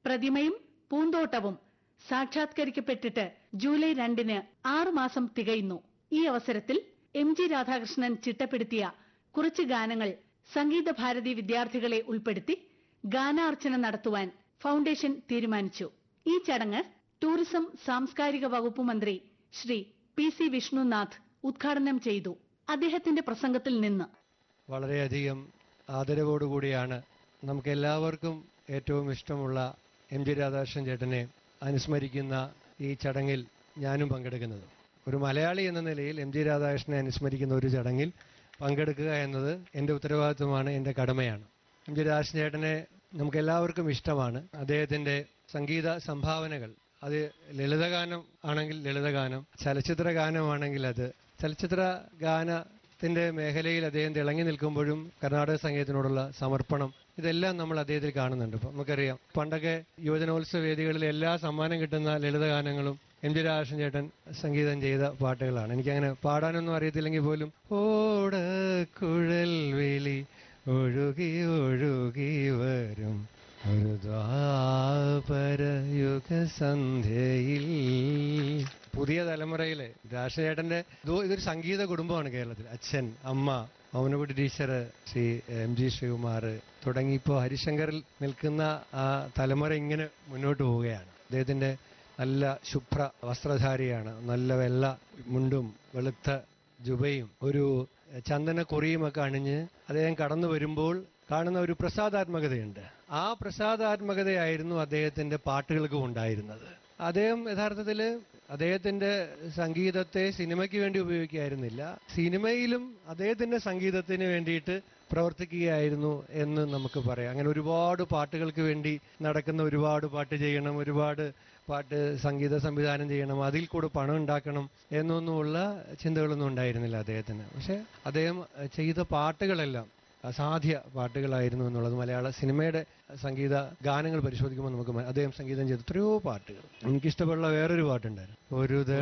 പ്രതിമയും പൂന്തോട്ടവും സാക്ഷാത്കരിക്കപ്പെട്ടിട്ട് July രണ്ടിന് ആറുമാസം തികയുന്നു ഈ അവസരത്തിൽ എം ജി രാധാകൃഷ്ണൻ ചിട്ടപ്പെടുത്തിയ കുറച്ച് ഗാനങ്ങൾ സംഗീത ഭാരതി വിദ്യാർത്ഥികളെ ഉൾപ്പെടുത്തി ഗാനാർച്ചന നടത്തുവാൻ ഫൗണ്ടേഷൻ തീരുമാനിച്ചു ഈ ചടങ്ങ് ടൂറിസം സാംസ്കാരിക വകുപ്പ് മന്ത്രി ശ്രീ പി സി വിഷ്ണുനാഥ് ഉദ്ഘാടനം ചെയ്തു അദ്ദേഹത്തിന്റെ പ്രസംഗത്തിൽ നിന്ന് വളരെയധികം ആദരവോടുകൂടിയാണ് നമുക്ക് എല്ലാവർക്കും ഏറ്റവും ഇഷ്ടമുള്ള എം ജി രാധാകൃഷ്ണൻ ചേട്ടനെ അനുസ്മരിക്കുന്ന ഈ ചടങ്ങിൽ ഞാനും പങ്കെടുക്കുന്നത് ഒരു മലയാളി എന്ന നിലയിൽ എം ജി രാധാകൃഷ്ണനെ അനുസ്മരിക്കുന്ന ഒരു ചടങ്ങിൽ പങ്കെടുക്കുക എന്നത് എൻ്റെ ഉത്തരവാദിത്വമാണ് എൻ്റെ കടമയാണ് എം ജി രാധാകൃഷ്ണൻ ചേട്ടനെ നമുക്ക് എല്ലാവർക്കും ഇഷ്ടമാണ് അദ്ദേഹത്തിൻ്റെ സംഗീത സംഭാവനകൾ അത് ലളിതഗാനം ആണെങ്കിൽ ലളിതഗാനം ചലച്ചിത്ര ഗാനമാണെങ്കിൽ അത് ചലച്ചിത്ര ഗാനത്തിന്റെ മേഖലയിൽ അദ്ദേഹം തിളങ്ങി നിൽക്കുമ്പോഴും കർണാടക സംഗീതത്തിനോടുള്ള സമർപ്പണം ഇതെല്ലാം നമ്മൾ അദ്ദേഹത്തിൽ കാണുന്നുണ്ട് ഇപ്പം നമുക്കറിയാം പണ്ടൊക്കെ യുവജനോത്സവ വേദികളിൽ എല്ലാ സമ്മാനം കിട്ടുന്ന ലളിതഗാനങ്ങളും എം ജി രാധാകൃഷ്ണൻ ചേട്ടൻ സംഗീതം ചെയ്ത പാട്ടുകളാണ് എനിക്കങ്ങനെ പാടാനൊന്നും അറിയത്തില്ലെങ്കിൽ പോലും ഓടക്കുഴൽ വിളി ഒഴുകി ഒഴുകി വരും ഒരു ദ്വാപരയുഗ സന്ധ്യയിൽ പുതിയ തലമുറയിലെ രാഷ്ട്രചേട്ടന്റെ ഇതൊരു സംഗീത കുടുംബമാണ് കേരളത്തിൽ അച്ഛൻ അമ്മ മൗനകുട്ടി teacher Shri M G Sreekumar തുടങ്ങി ഇപ്പോൾ ഹരിശങ്കറിൽ നിൽക്കുന്ന ആ തലമുറ ഇങ്ങനെ മുന്നോട്ട് പോവുകയാണ് അദ്ദേഹത്തിന്റെ നല്ല ശുഭ്ര വസ്ത്രധാരിയാണ് നല്ല വെള്ള മുണ്ടും വെളുത്ത ജുബയും ഒരു ചന്ദന കുറിയുമൊക്കെ അണിഞ്ഞ് അദ്ദേഹം കടന്നു വരുമ്പോൾ കാണുന്ന ഒരു പ്രസാദാത്മകതയുണ്ട് ആ പ്രസാദാത്മകതയായിരുന്നു അദ്ദേഹത്തിന്റെ പാട്ടുകൾക്കും ഉണ്ടായിരുന്നത് അദ്ദേഹം യഥാർത്ഥത്തിൽ അദ്ദേഹത്തിന്റെ സംഗീതത്തെ സിനിമയ്ക്ക് വേണ്ടി ഉപയോഗിക്കുകയായിരുന്നില്ല സിനിമയിലും അദ്ദേഹത്തിന്റെ സംഗീതത്തിന് വേണ്ടിയിട്ട് പ്രവർത്തിക്കുകയായിരുന്നു എന്ന് നമുക്ക് പറയാം അങ്ങനെ ഒരുപാട് പാട്ടുകൾക്ക് വേണ്ടി നടക്കുന്ന ഒരുപാട് പാട്ട് ചെയ്യണം ഒരുപാട് പാട്ട് സംഗീത സംവിധാനം ചെയ്യണം അതിൽ കൂടെ പണം ഉണ്ടാക്കണം എന്നൊന്നുമുള്ള ചിന്തകളൊന്നും ഉണ്ടായിരുന്നില്ല അദ്ദേഹത്തിന് പക്ഷെ അദ്ദേഹം ചെയ്ത പാട്ടുകളെല്ലാം അസാധ്യ പാട്ടുകളായിരുന്നു എന്നുള്ളത് മലയാള സിനിമയുടെ സംഗീത ഗാനങ്ങൾ പരിശോധിക്കുമ്പോൾ നമുക്ക് മ- അദ്ദേഹം സംഗീതം ചെയ്ത എത്രയോ പാട്ടുകൾ എനിക്കിഷ്ടമുള്ള വേറൊരു പാട്ടുണ്ടായിരുന്നു ഒരു